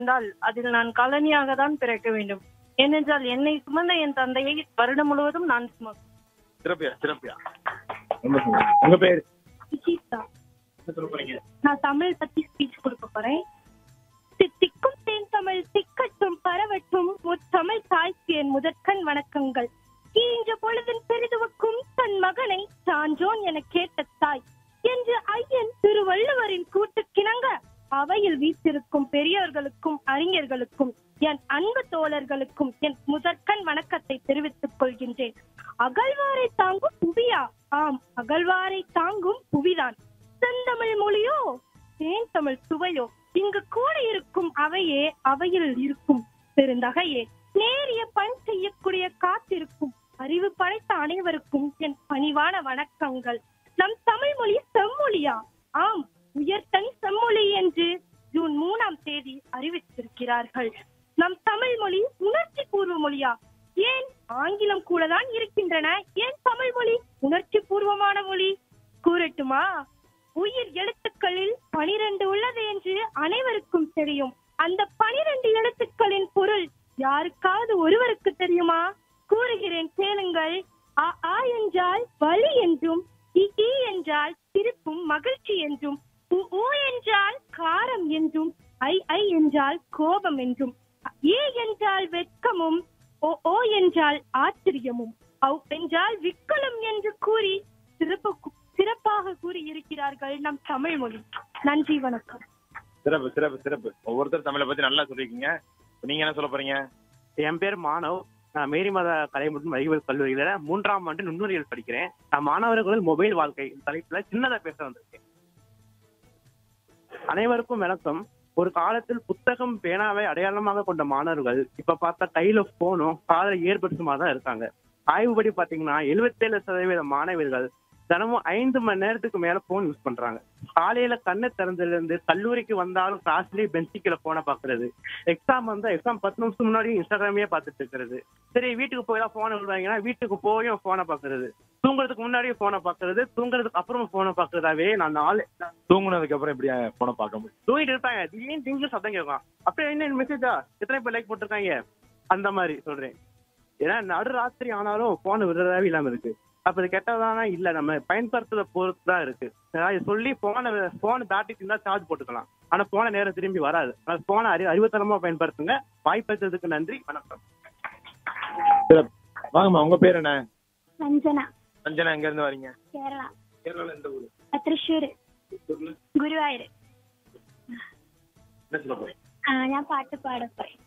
இருந்தால் அதில் நான் கலனியாக தான் பிறக்க வேண்டும் ஏனென்றால் என்னை சுமந்த என் தந்தையை வருடம் முழுவதும் நான் சுமக்கும் சிறப்பியா சிறப்பியா ரொம்ப சந்தோஷம். உங்க பேர் விசித்ரா என்ன சொல்ல போறீங்க நான் தமிழ் பத்தி ஸ்பீச் கொடுக்க போறேன் தித்திக்கும் தேன் தமிழ் திக்கட்டும் பரவட்டும் முத்தமிழ் தாய்க்கு என் முதற்கண் வணக்கங்கள் ஈன்ற பொழுதின் பெரிதுவக்கும் தன் மகனை சான்றோன் என கேட்ட தாய் என்று ஐயன் திருவள்ளுவரின் கூட்டுக்கிணங்க அவையில் வீற்றிருக்கும் பெரியோர்களுக்கும் அறிஞர்களுக்கும் என் அன்பு தோழர்களுக்கும் என் முதற்கண் வணக்கத்தை தெரிவித்துக் கொள்கின்றேன் அகழ்வாரை தாங்கும் புவியா ஆம் அகழ்வாரை தாங்கும் புவிதான் செந்தமிழ் மொழியோ தேன் தமிழ் சுவையோ இங்கு கூட இருக்கும் அவையே அவையில் இருக்கும் பெருந்தகையே நேரிய பண் செய்யக்கூடிய காத்திருக்கும் அறிவு படைத்த அனைவருக்கும் என் பணிவான வணக்கங்கள் நம் தமிழ் மொழி செம்மொழியா ஆம் உயர்தனி செம்மொழி என்று ஜூன் மூணாம் தேதி அறிவித்திருக்கிறார்கள் நம் தமிழ் மொழி உணர்ச்சி பூர்வ மொழியா ஏன் ஆங்கிலம் கூட தான் இருக்கின்றன ஏன் தமிழ் மொழி உணர்ச்சி பூர்வமான மொழி கூறட்டுமா உயிர் எழுத்துக்களில் பனிரெண்டு உள்ளது என்று அனைவருக்கும் தெரியும் அந்த பனிரெண்டு எழுத்துக்களின் பொருள் யாருக்காவது ஒருவருக்கு தெரியுமா கூறுகிறேன் கேளுங்கள் அ ஆ என்றால் வலி என்றும் இ ஈ என்றால் திருப்பும் மகிழ்ச்சி என்றும் உ ஊ என்றால் காரம் என்றும் ஐ ஐ என்றால் கோபம் என்றும் ஏ என்றால் வெட்கமும் ஓ ஓ என்றால் ஆச்சரியமும் ஔ என்றால் விக்கலும் என்று கூறி சிறப்பு சிறப்பாக கூறி இருக்கிறார்கள் நம் தமிழ் மொழி நன்றி வணக்கம் சிறப்பு சிறப்பு சிறப்பு ஒவ்வொருத்தர் தமிழை பத்தி நல்லா சொல்லிருக்கீங்க நீங்க என்ன சொல்ல போறீங்க என் பேர் மாணவ் நான் மேரி மத கலை மற்றும் அறிவியல் கல்லூரியில மூன்றாம் ஆண்டு நுண்ணுறியல் படிக்கிறேன் நான் மாணவர்கள் மொபைல் வாழ்க்கை தலைப்புல சின்னதா பேச வந்திருக்கேன் அனைவருக்கும் வணக்கம் ஒரு காலத்தில் புத்தகம் பேனாவை அடையாளமாக கொண்ட மாணவர்கள் இப்ப பார்த்தா கையில போனும் காதல ஏற்படுத்துமா தான் இருக்காங்க ஆய்வுபடி பாத்தீங்கன்னா 77% சதவீத மாணவர்கள் தினமும் ஐந்து மணி நேரத்துக்கு மேல போன் யூஸ் பண்றாங்க காலையில கண்ணை திறந்ததுல இருந்து கல்லூரிக்கு வந்தாலும் கிளாஸ்லயே பெஞ்சுக்கில போனை பாக்குறது எக்ஸாம் வந்தா எக்ஸாம் பத்து நிமிஷம் முன்னாடி இன்ஸ்டாகிராமே பார்த்துட்டு இருக்கிறது சரி வீட்டுக்கு போய் தான் போனை விடுவாங்கன்னா வீட்டுக்கு போயும் போனை பாக்குறது தூங்குறதுக்கு முன்னாடியே போனை பாக்குறது தூங்குறதுக்கு அப்புறம் போனை பாக்குறதாவே நான் நாலு தூங்குனதுக்கு அப்புறம் எப்படி போன பார்க்க முடியும் தூங்கிட்டு இருப்பாங்க திடீர்னு திடீர்னு சத்தம் கேட்கும் அப்படியே என்ன மெசேஜா எத்தனை பேர் லைக் போட்டிருக்காங்க அந்த மாதிரி சொல்றேன் ஏன்னா நடு ராத்திரி ஆனாலும் போன் விடுறதாவே இல்லாம இருக்கு அப்ப இது கெட்டதானா இல்ல நம்ம பயன்படுத்துறத பொறுத்து தான் இருக்கு அதாவது சொல்லி போனை போன் பேட்டரி இருந்தா சார்ஜ் போட்டுக்கலாம் ஆனா போன நேரம் திரும்பி வராது ஆனா போனை அறி அறிவுத்தனமா பயன்படுத்துங்க வாய்ப்பளித்ததுக்கு நன்றி வணக்கம் சிறப்பு வாங்கம்மா உங்க பேர் என்ன அஞ்சனா அஞ்சனா எங்க இருந்து வரீங்க கேரளா கேரளால எந்த ஊரு തൃശ്ശൂര് ഗുരുവായൂര് என்ன சொல்ல போறீங்க ആ ഞാൻ പാട്ട് പാടപ്പോയി